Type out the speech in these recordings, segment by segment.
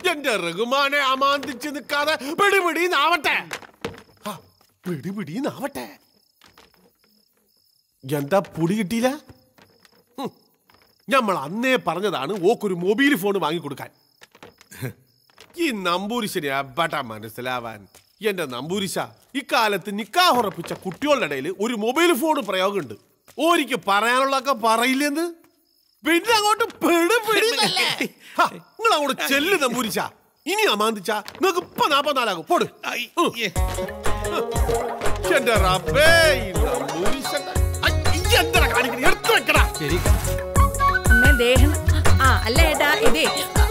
എന്റെ റഹ്മാനെ അമാന്തിച്ച് നിൽക്കാതെ പിടിപിടിന്നാവട്ടെ ആ, പിടിപിടിന്നാവട്ടെ എന്താ പൊടി കിട്ടിയില്ല ഹും, ഞമ്മൾ അന്നേ പറഞ്ഞതാണ് ഓക്കൊരു മൊബൈൽ ഫോൺ വാങ്ങിക്കൊടുക്കാൻ ഈ നമ്പൂരിശനെ എവിടെ മനസ്സിലാവാൻ എന്റെ നമ്പൂരിശ ഇക്കാലത്ത് നിക്കാഹ് ഉറപ്പിച്ച കുട്ടികളുടെ ഇടയിൽ ഒരു മൊബൈൽ ഫോൺ പ്രയോഗമുണ്ട് ഓരിക്ക് പറയാനുള്ളതൊക്കെ പറയില്ലെന്ന് പിന്നെ അങ്ങോട്ട് നിങ്ങൾ അങ്ങോട്ട് ചെല്ലു നമ്പൂരിച്ച ഇനി അമാന്തിച്ച നിങ്ങൾക്ക് ഇപ്പൊ നാപ്പത്തിനാലാകും പോട് ഉം. എന്റെ റബ്ബേ ഈ നമ്പൂരിശന്റെ ഐ, ഈ എന്തിനാ കാണിക്കണേ എടുത്തു വെക്കടാ അമ്മേ ദേഹം ആ അല്ല ഏട്ടാ ഇതേ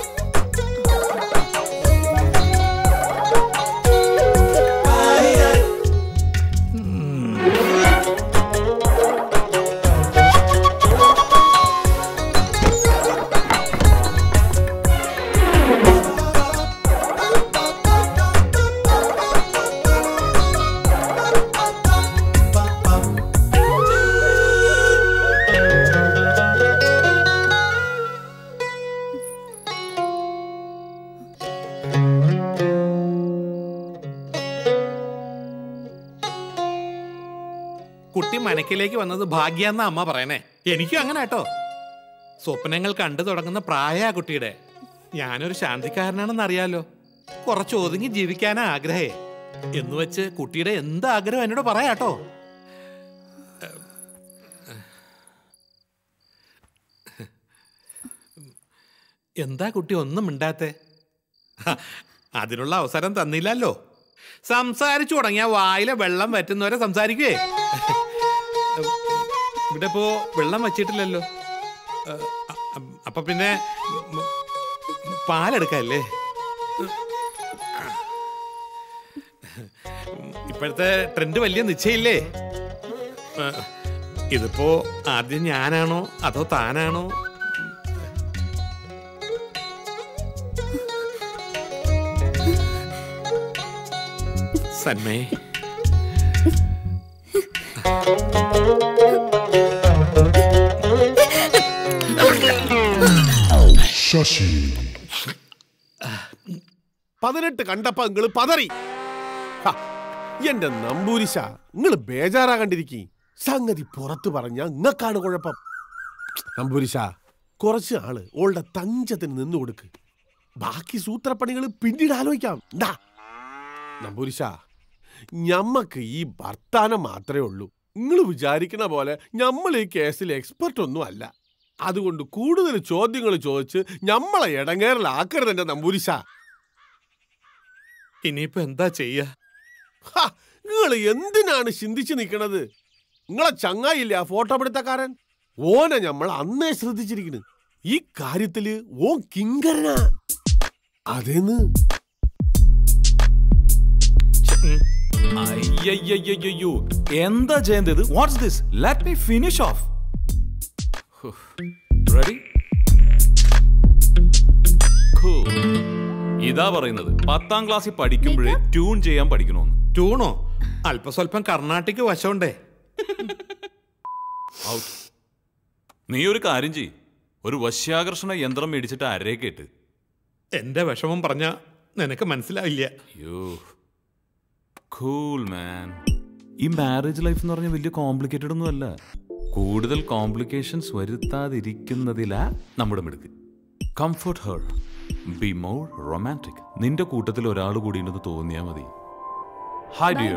കുട്ടി മനക്കിലേക്ക് വന്നത് ഭാഗ്യാന്ന അമ്മ പറയണേ എനിക്കും അങ്ങനെ കേട്ടോ സ്വപ്നങ്ങൾ കണ്ടു തുടങ്ങുന്ന പ്രായ ആ കുട്ടിയുടെ ഞാനൊരു ശാന്തിക്കാരനാണെന്ന് അറിയാലോ കുറച്ച് ഒതുങ്ങി ജീവിക്കാനാ ആഗ്രഹേ എന്ന് വെച്ച് കുട്ടിയുടെ എന്ത് ആഗ്രഹം എന്നോട് പറയാട്ടോ എന്താ കുട്ടി ഒന്നും മിണ്ടാത്തെ ഹ, അതിനുള്ള അവസരം തന്നില്ലല്ലോ സംസാരിച്ചു തുടങ്ങിയ വായിലെ വെള്ളം വറ്റുന്നവരെ സംസാരിക്കുവേ ഇവിടെ ഇപ്പോ വെള്ളം വച്ചിട്ടില്ലല്ലോ ഏ, അ- അ- അപ്പൊ പിന്നെ ഉം, പാലെടുക്കല്ലേ ഇപ്പോഴത്തെ ട്രെൻഡ് വലിയ നിശ്ചയില്ലേ ഏ, ഇതിപ്പോ ആദ്യം ഞാനാണോ അതോ താനാണോ സന്മേ ശശി പതിനെട്ട് കണ്ടപ്പോ നിങ്ങള് പതറി ഹ, എന്റെ നമ്പൂരിശ നിങ്ങള് ബേജാറാകണ്ടിരിക്കി സംഗതി പുറത്തു പറഞ്ഞ നിങ്ങൾക്കാണ് കുഴപ്പം നമ്പൂരിശ കുറച്ച് ആള് ഓളുടെ തഞ്ചത്തിന് നിന്നു കൊടുക്ക് ബാക്കി സൂത്രപ്പണികൾ പിന്നീട് ആലോചിക്കാം എന്താ നമ്പൂരിശ ഞമ്മക്ക് ഈ വർത്താനം മാത്രമേ ഉള്ളൂ നിങ്ങൾ വിചാരിക്കണ പോലെ നമ്മൾ ഈ കേസിൽ എക്സ്പെർട്ട് ഒന്നും അല്ല അതുകൊണ്ട് കൂടുതൽ ചോദ്യങ്ങൾ ചോദിച്ച് ഞമ്മളെ ഇടങ്ങേറിലാക്കരുത് എന്റെ നമ്പൂരിശ ഇനിയിപ്പോ എന്താ ചെയ്യാ നിങ്ങൾ എന്തിനാണ് ചിന്തിച്ചു നിൽക്കണത് നിങ്ങളെ ചങ്ങായില്ലേ ആ ഫോട്ടോ പിടുത്തക്കാരൻ ഓനെ നമ്മൾ അന്നേ ശ്രദ്ധിച്ചിരിക്കണ് ഈ കാര്യത്തില് ഓ കിങ്കരനാ അതേന്ന് അയ്യയ്യയ്യോ എന്താ Jayanth what's this let me finish off ready ഇതാ പറയുന്നത് പത്താം ക്ലാസ്സിൽ പഠിക്കുമ്പോഴേ ട്യൂൺ ചെയ്യാൻ പഠിക്കണമെന്ന് ട്യൂണോ അല്പസ്വല്പം കർണാട്ടിക് വശമുണ്ടേ ഔട്ട് നീ ഒരു കാര്യം ചെയ് ഒരു വശ്യാകർഷണ യന്ത്രം മേടിച്ചിട്ട് അരേ കേട്ട് എന്റെ വിഷമം പറഞ്ഞ നിനക്ക് മനസ്സിലാവില്ല യോ കൂൾ മാൻ ഈ മാരേജ് ലൈഫ് എന്ന് പറഞ്ഞാൽ വലിയ കോംപ്ലിക്കേറ്റഡ് ഒന്നും അല്ല കൂടുതൽ കോംപ്ലിക്കേഷൻസ് വരുത്താതിരിക്കുന്നതിലാ നമ്മുടെ മിടുക്ക് comfort her be more romantic നിന്റെ കൂട്ടത്തിൽ ഒരാൾ കൂടി ഉണ്ടെന്ന് തോന്നിയാ മതി ഹായ് ഡിയർ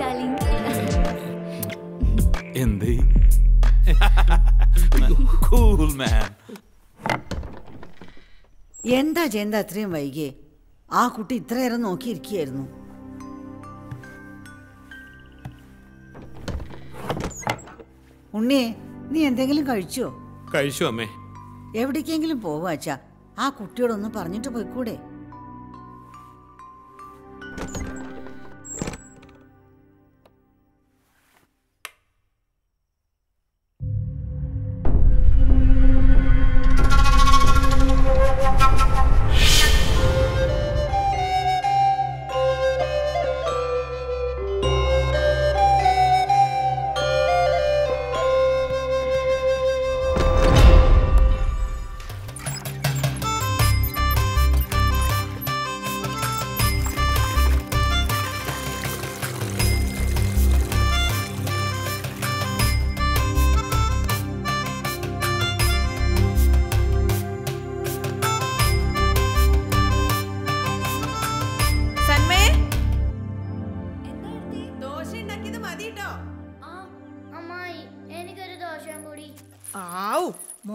എന്തേ കൂൾ മാൻ എന്താ ജയന്ത അത്രയും വൈകിയേ ആ കുട്ടി ഇത്രയേറെ നോക്കിയിരിക്കുകയായിരുന്നു ഉണ്ണിയെ നീ എന്തെങ്കിലും കഴിച്ചോ കഴിച്ചു അമ്മേ എവിടേക്കെങ്കിലും പോവാച്ചാ ആ കുട്ടിയോടൊന്ന് പറഞ്ഞിട്ട് പോയിക്കൂടെ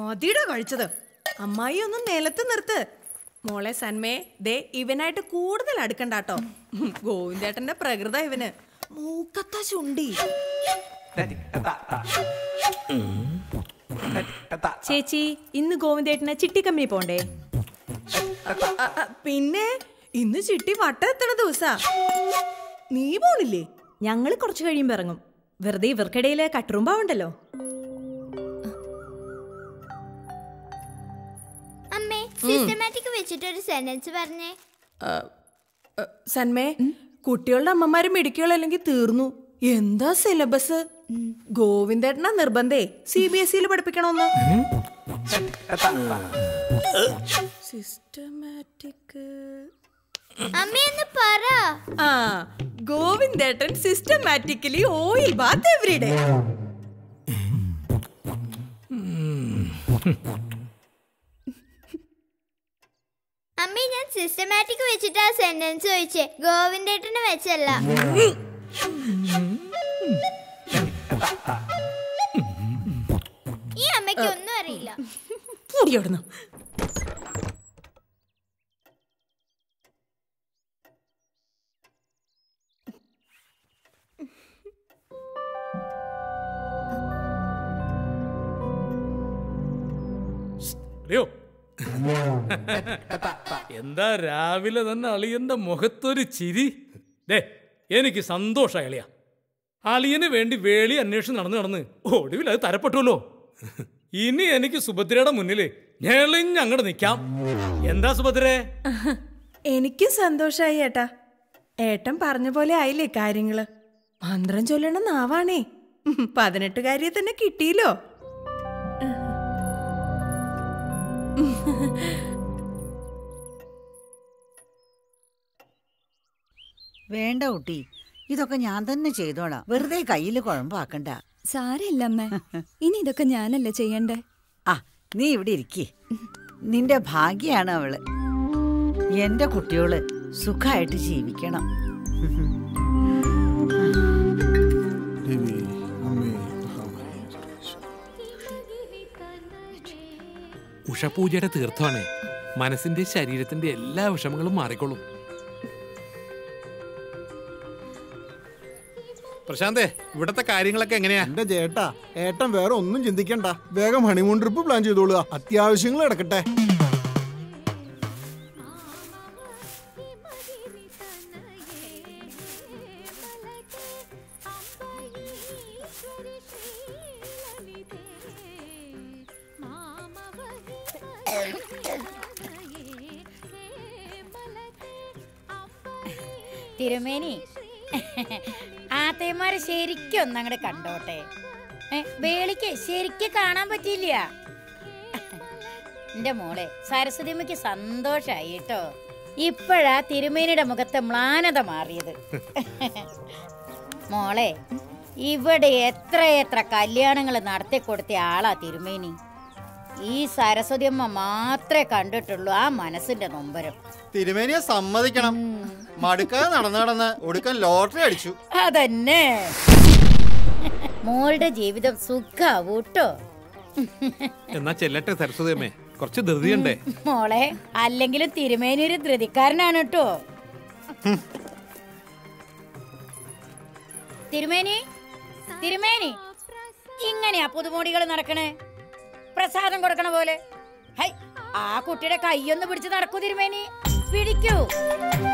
മതിയുടെ കഴിച്ചത് അമ്മായി ഒന്ന് നിലത്ത് നിർത്ത് മോളെ സന്മേ ദേ ഇവനായിട്ട് കൂടുതൽ അടുക്കണ്ടാട്ടോ ഗോവിന്ദേട്ടന്റെ പ്രകൃത ഇവന് മൂക്കത്ത ചുണ്ടി ചേച്ചി ഇന്ന് ഗോവിന്ദേട്ടന് ചിട്ടി കമ്പനി പോണ്ടേ അ, അ, പിന്നെ ഇന്ന് ചിട്ടി വട്ടെത്തണ ദിവസാ നീ പോണില്ലേ ഞങ്ങൾ കുറച്ച് കഴിയുമ്പോ ഇറങ്ങും വെറുതെ ഇവർക്കിടയില് കട്ടുറുമ്പാവുണ്ടല്ലോ അമ്മേ സിസ്റ്റമാറ്റിക് വെച്ചിട്ട് ഒരു സെന്റൻസ് പറഞ്ഞേ അ, അ, സന്മേ കുട്ടികളുടെ അമ്മമാരും മെഡിക്കുകളല്ലെങ്കിൽ തീർന്നു എന്താ സിലബസ് ഗോവിന്ദേട്ടനാ നിർബന്ധേ സി ബി എസ് സിയിൽ പഠിപ്പിക്കണമെന്ന് സിസ്റ്റമാറ്റിക് അമ്മ എന്ന് പറ ആ ഗോവിന്ദേട്ടൻ സിസ്റ്റമാറ്റിക്കലി ഓയിൽ ബാത്ത് എവറിഡേ അമ്മേ ഞാൻ സിസ്റ്റമാറ്റിക് വെച്ചിട്ട് ആ സെന്റൻസ് ചോദിച്ചേ ഗോവിന്ദേട്ടന് വെച്ചല്ല ഈ അമ്മയ്ക്ക് ഒന്നും അറിയില്ല മുടിയോടുന്നു അറിയോ എന്താ രാവിലെ തന്നെ അളിയന്റെ മുഖത്തൊരു ചിരി ദേ എനിക്ക് സന്തോഷമായി അളിയ അളിയന് വേണ്ടി വേളി അന്വേഷണം നടന്ന് നടന്ന് ഒടുവിൽ അത് തരപ്പെട്ടുല്ലോ ഇനി എനിക്ക് സുഭദ്രയുടെ മുന്നില് ഞെളിഞ്ഞങ്ങോട്ട് നിൽക്കാം എന്താ സുഭദ്രേ എനിക്ക് സന്തോഷായി ഏട്ടാ ഏട്ടൻ പറഞ്ഞ പോലെ ആയില്ലേ കാര്യങ്ങള് മന്ത്രം ചൊല്ലണ നാവാണേ പതിനെട്ടുകാരിയെ തന്നെ കിട്ടിയില്ലോ വേണ്ട കുട്ടി ഇതൊക്കെ ഞാൻ തന്നെ ചെയ്തോളാം വെറുതെ കയ്യിൽ കുഴമ്പാക്കണ്ട സാരമില്ല അമ്മേ ഇനി ഇതൊക്കെ ഞാനല്ലേ ചെയ്യണ്ടേ ആ നീ ഇവിടെ ഇരിക്കേ നിന്റെ ഭാഗ്യാണ് അവള് എന്റെ കുട്ടികള് സുഖമായിട്ട് ജീവിക്കണം ദേവി അമ്മേ ഉഷപൂജയുടെ തീർത്ഥമാണ് മനസ്സിന്റെ ശരീരത്തിന്റെ എല്ലാ വിഷമങ്ങളും മാറിക്കൊള്ളും പ്രശാന്തേ ഇവിടത്തെ കാര്യങ്ങളൊക്കെ എങ്ങനെയാ എന്റെ ചേട്ടാ ഏട്ടൻ വേറെ ഒന്നും ചിന്തിക്കണ്ട വേഗം ഹണിമൂൺ ട്രിപ്പ് പ്ലാൻ ചെയ്തോളുക അത്യാവശ്യങ്ങൾ നടക്കട്ടെ തിരുമേനി ആത്തയന്മാരെ ശരിക്കും ഒന്നങ്ങട് കണ്ടോട്ടെ ഏ, വേളിക്ക് ശരിക്കും കാണാൻ പറ്റിയില്ല എന്റെ മോളെ സരസ്വതിമ്മയ്ക്ക് സന്തോഷായി കേട്ടോ ഇപ്പോഴാ തിരുമേനിയുടെ മുഖത്തെ മ്ലാനത മാറിയത് മോളെ ഇവിടെ എത്ര എത്ര കല്യാണങ്ങൾ നടത്തി കൊടുത്ത ആളാ തിരുമേനി ഈ സരസ്വതിയമ്മ മാത്രമേ കണ്ടിട്ടുള്ളൂ ആ മനസ്സിന്റെ നൊമ്പരം തിരുമേനിയെ സമ്മതിക്കണം മടുക്കാതെ നടന്ന് നടന്ന് ഒടുക്കം ലോട്ടറി അടിച്ചു അതന്നെ മോളുടെ ജീവിതം സുഖാവൂട്ടോ എന്നാ ചെല്ലട്ടെ സരസ്വതി അമ്മേ കുറച്ച് ധൃതിയുണ്ടേ മോളെ അല്ലെങ്കിലും തിരുമേനി ഒരു ധൃതിക്കാരനാണ് കേട്ടോ തിരുമേനി തിരുമേനി ഇങ്ങനെയാ പുതുമോടികൾ നടക്കണേ പ്രസാദം കൊടുക്കണ പോലെ ഹൈ ആ കുട്ടിയുടെ കൈയൊന്ന് പിടിച്ച് നടക്കൂ തിരുമേനി പിടിക്കൂ